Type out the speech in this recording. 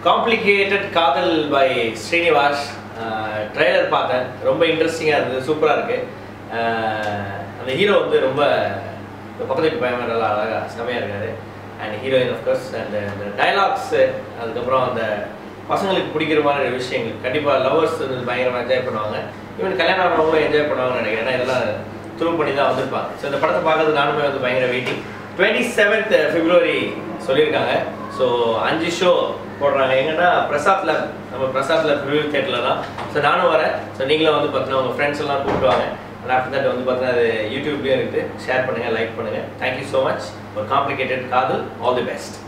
complicated காதல் by Srinivas trailer பார்த்தேன் ரொம்ப இன்ட்ரெஸ்டிங்காக இருந்தது சூப்பராக இருக்குது அந்த ஹீரோ வந்து ரொம்ப இந்த பக்கத்து வீட்டு பையன் நல்லா அழகாக செமையாக இருக்காரு அண்ட் ஹீரோயின் ஆஃப்கோர்ஸ் அண்ட் அந்த டைலாக்ஸு அதுக்கப்புறம் அந்த பசங்களுக்கு பிடிக்கிற மாதிரி விஷயங்கள் கண்டிப்பாக லவர்ஸ் வந்து பயங்கரமாக என்ஜாய் பண்ணுவாங்க ஈவன் கல்யாணம் ஆனவங்களும் என்ஜாய் பண்ணுவாங்கன்னு நினைக்கிறேன் ஏன்னா இதெல்லாம் த்ரூ பண்ணி தான் வந்திருப்பாங்க ஸோ இந்த படத்தை பார்க்கறது நானுமே வந்து பயங்கர வெயிட்டிங் டுவெண்ட்டி செவன்த் பிப்ரவரி சொல்லியிருக்காங்க ஸோ அஞ்சு ஷோ போடுறாங்க எங்கன்னா பிரசாத் லேப் நம்ம பிரசாத் லேப் ரிவ்யூ தேட்டரில் தான் ஸோ நானும் வரேன் ஸோ நீங்களும் வந்து பார்த்தீங்கன்னா உங்கள் ஃப்ரெண்ட்ஸ் எல்லாம் கூப்பிட்டு வாங்க அண்ட் ஆஃப்டர் தட் வந்து பார்த்தீங்கன்னா அது யூடியூப்லேயும் இருக்குது ஷேர் பண்ணுங்கள் லைக் பண்ணுங்கள் தேங்க்யூ ஸோ மச் ஒரு காம்ப்ளிகேட்டட் காதல் ஆல் தி பெஸ்ட்